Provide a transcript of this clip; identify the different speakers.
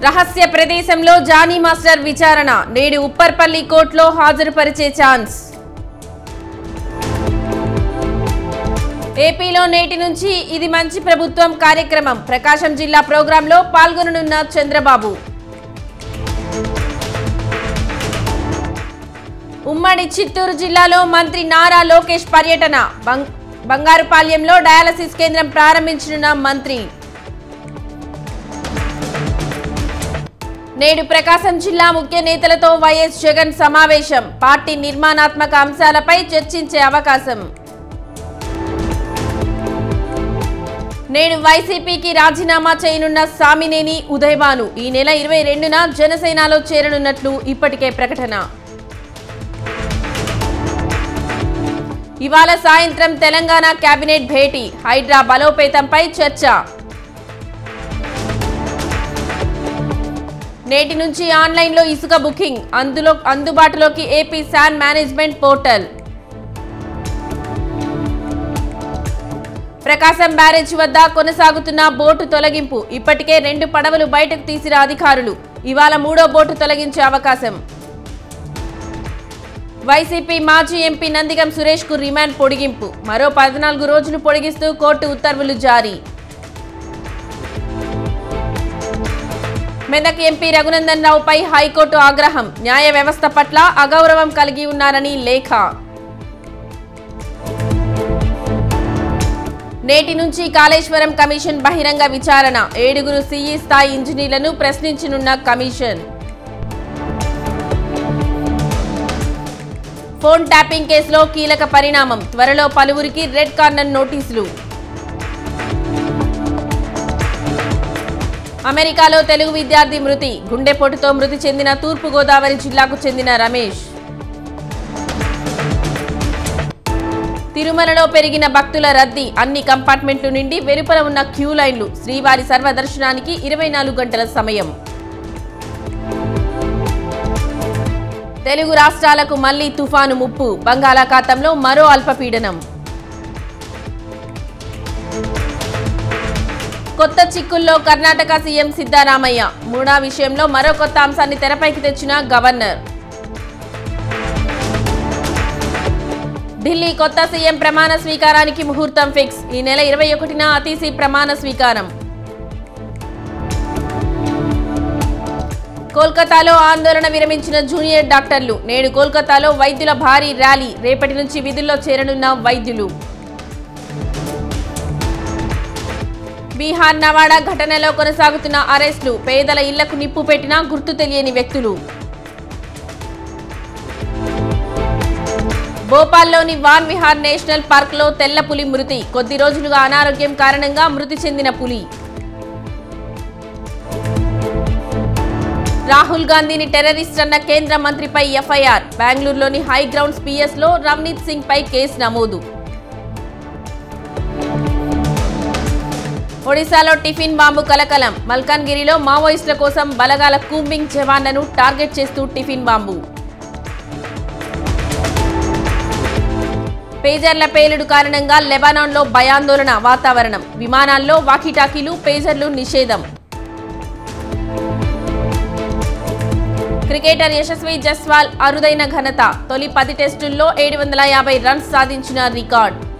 Speaker 1: రహస్య ప్రదేశంలో Johnny master విచారణ నేడు ఉప్పర్పల్లి కోర్టులో హాజరుపరిచే ఛాన్స్ ఏపీలో నేటి నుంచి ఇది మంచి ప్రభుత్వం కార్యక్రమం ప్రకాశం జిల్లా ప్రోగ్రాంలో పాల్గొననున్న చంద్రబాబు ఉమ్మడి చిత్తూరు జిల్లాలో మంత్రి నారా లోకేష్ పర్యటన బంగ్- బంగారుపాళ్యంలో డయాలసిస్ కేంద్రం ప్రారంభించనున్న మంత్రి నేడు ప్రకాశం జిల్లా ముఖ్య నేతలతో వైఎస్ జగన్ సమావేశం పార్టీ నిర్మాణాత్మక అంశాలపై చర్చించే అవకాశం నేడు వైసీపీకి రాజీనామా చేయనున్న సామినేని ఉదయభాను ఈ నెల ఇరవై రెండున జనసేనలో చేరనున్నట్లు ఇప్పటికే ప్రకటన ఇవాళ సాయంత్రం తెలంగాణ కేబినెట్ భేటీ హైడ్రా బలోపేతంపై చర్చ నేటి నుంచి ఆన్లైన్లో ఇసుక బుకింగ్ అందులో అందుబాటులోకి AP sand management portal Prakasam barrage వద్ద కొనసాగుతున్న బోటు తొలగింపు ఇప్పటికే రెండు పడవలు బయటకు తీసిన అధికారులు ఇవాళ మూడో బోటు తొలగించే అవకాశం వైసీపీ మాజీ ఎంపీ నందిగం సురేష్ కు రిమాండ్ పొడిగింపు మరో పద్నాలుగు రోజులు పొడిగిస్తూ కోర్టు ఉత్తర్వులు జారీ మెదక్ ఎంపీ రఘునందన్ రావుపై హైకోర్టు ఆగ్రహం న్యాయ వ్యవస్థ పట్ల అగౌరవం కలిగి ఉన్నారని లేఖ నేటి నుంచి కాళేశ్వరం కమిషన్ బహిరంగ విచారణ ఏడుగురు సీఈ స్థాయి ఇంజనీర్లను ప్రశ్నించనున్న కమిషన్ ఫోన్ ట్యాపింగ్ కేసులో కీలక పరిణామం త్వరలో పలువురికి రెడ్ కార్నర్ నోటీసులు అమెరికాలో తెలుగు విద్యార్థి మృతి గుండెపోటుతో మృతి చెందిన తూర్పుగోదావరి జిల్లాకు చెందిన రమేష్ తిరుమలలో పెరిగిన భక్తుల రద్దీ అన్ని కంపార్ట్మెంట్లు నుండి వెలుపల ఉన్న క్యూ లైన్లు శ్రీవారి సర్వదర్శనానికి ఇరవై నాలుగు గంటల సమయం తెలుగు రాష్ట్రాలకు మళ్లీ తుఫాను ముప్పు బంగాళాఖాతంలో మరో అల్పపీడనం కొత్త చిక్కుల్లో కర్ణాటక సీఎం సిద్దారామయ్య మూడా విషయంలో మరో కొత్త అంశాన్ని తెరపైకి తెచ్చిన గవర్నర్ ఢిల్లీ కొత్త సీఎం ప్రమాణ స్వీకారానికి ముహూర్తం ఫిక్స్ ఈ నెల ఇరవై ఒకటిన అతిసి ప్రమాణ స్వీకారం కోల్కతాలో ఆందోళన విరమించిన జూనియర్ డాక్టర్లు నేడు కోల్కతాలో వైద్యుల భారీ ర్యాలీ రేపటి నుంచి విధుల్లో చేరనున్న వైద్యులు బీహార్ నవాడా ఘటనలో కొనసాగుతున్న అరెస్టులు పేదల ఇళ్లకు నిప్పు పెట్టిన గుర్తు తెలియని వ్యక్తులు భోపాల్లోని వాన్ విహార్ నేషనల్ పార్క్లో తెల్ల పులి మృతి కొద్ది రోజులుగా అనారోగ్యం కారణంగా మృతి చెందిన పులి రాహుల్ గాంధీని టెర్రరిస్ట్ అన్న కేంద్ర మంత్రిపై ఎఫ్ఐఆర్ బెంగళూరులోని హై గ్రౌండ్స్ పిఎస్ లో రవ్నీత్ సింగ్ పై కేసు నమోదు ఒడిశాలో టిఫిన్ బాంబు కలకలం మల్కాన్గిరిలో మావోయిస్టుల కోసం బలగాల కూంబింగ్ జవాన్లను టార్గెట్ చేస్తూ టిఫిన్ బాంబు పేజర్ల పేలుడు కారణంగా లెబానాన్లో భయాందోళన వాతావరణం విమానాల్లో వాకీటాకీలు పేజర్లు నిషేధం క్రికెటర్ యశస్వి జస్వాల్ అరుదైన ఘనత తొలి పది టెస్టుల్లో ఏడు వందల యాభై రన్స్ సాధించిన రికార్డ్